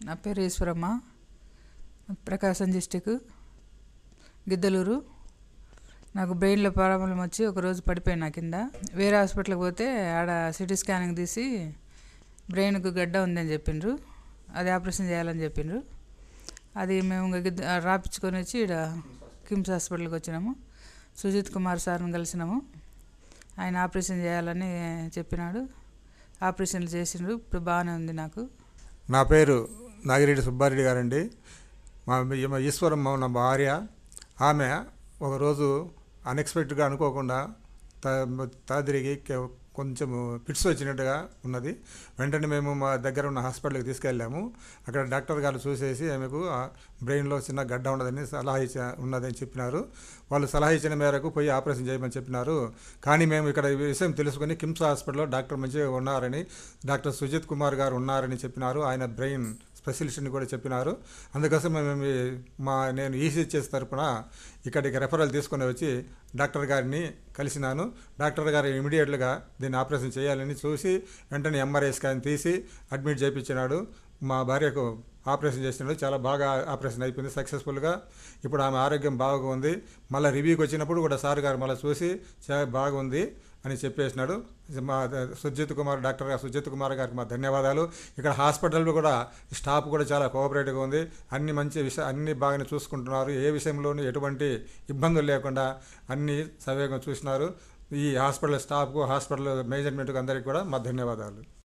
నా పేరు ఈశ్వరమ్మ ప్రకాశం డిస్టిక్ గిద్దలూరు నాకు బ్రెయిన్లో ప్రాబ్లం వచ్చి ఒకరోజు పడిపోయినా కింద వేరే హాస్పిటల్కి పోతే ఆడ సిటీ స్కానింగ్ తీసి బ్రెయిన్కు గడ్డ ఉందని చెప్పిండ్రు అది ఆపరేషన్ చేయాలని చెప్పిండ్రు అది మేము ఇంక గిద్ద రాపించుకొని వచ్చి ఈడ కిమ్స్ హాస్పిటల్కి వచ్చినాము సుజిత్ కుమార్ సార్ని కలిసినాము ఆయన ఆపరేషన్ చేయాలని చెప్పినాడు ఆపరేషన్లు చేసిండ్రు ఇప్పుడు బాగానే ఉంది నాకు నా పేరు నాగిరెడ్డి సుబ్బారెడ్డి గారండి మా మా ఈశ్వరమ్మ నా భార్య ఆమె ఒకరోజు అన్ఎక్స్పెక్టెడ్గా అనుకోకుండా త తాదిరిగి కె- కొంచెం ఫిట్స్ వచ్చినట్టుగా ఉన్నది వెంటనే మేము మా దగ్గర ఉన్న హాస్పిటల్కి తీసుకెళ్ళాము అక్కడ డాక్టర్ గారు చూసేసి ఆమెకు ఆ బ్రెయిన్లో చిన్న గడ్డ ఉన్నదని సలహా ఇచ్చ ఉన్నదని చెప్పినారు వాళ్ళు సలహా ఇచ్చిన మేరకు పోయి ఆపరేషన్ చేయమని చెప్పినారు కానీ మేము ఇక్కడ ఈ విషయం తెలుసుకొని కిమ్స్ హాస్పిటల్లో డాక్టర్ మంచిగా ఉన్నారని డాక్టర్ సుజిత్ కుమార్ గారు ఉన్నారని చెప్పినారు ఆయన బ్రెయిన్ స్పెషలిస్ట్ని కూడా చెప్పినారు అందుకోసం మేము ఈ- మా నేను ఈసీహెచ్ఎస్ తరపున ఇక్కడికి రెఫరల్ తీసుకొని వచ్చి డాక్టర్ గారిని కలిసినాను డాక్టర్ గారు ఇమీడియట్గా దీన్ని ఆపరేషన్ చేయాలని చూసి వెంటనే ఎంఆర్ఐ స్కాన్ తీసి అడ్మిట్ చేయించినాడు మా భార్యకు ఆపరేషన్ చేసినాడు చాలా బాగా ఆపరేషన్ అయిపోయింది సక్సెస్ఫుల్గా ఇప్పుడు ఆమె ఆరోగ్యం బాగుంది మళ్ళీ రివ్యూకి వచ్చినప్పుడు కూడా సార్ గారు మళ్ళీ చూసి చాలా బాగుంది అని చెప్పేసినాడు మా సుజిత్ కుమార్ డాక్టర్ గారు సుజిత్ కుమార్ గారికి మా ధన్యవాదాలు ఇక్కడ హాస్పిటల్లో కూడా స్టాఫ్ కూడా చాలా కోఆపరేటివ్గా ఉంది అన్ని మంచి విషయ అన్ని బాగానే చూసుకుంటున్నారు ఏ విషయంలోనూ ఎటువంటి ఇబ్బందులు లేకుండా అన్ని సవ్యంగా చూసినారు ఈ హాస్పిటల్ స్టాఫ్కు హాస్పిటల్ మేనేజ్మెంట్కు అందరికీ కూడా మా ధన్యవాదాలు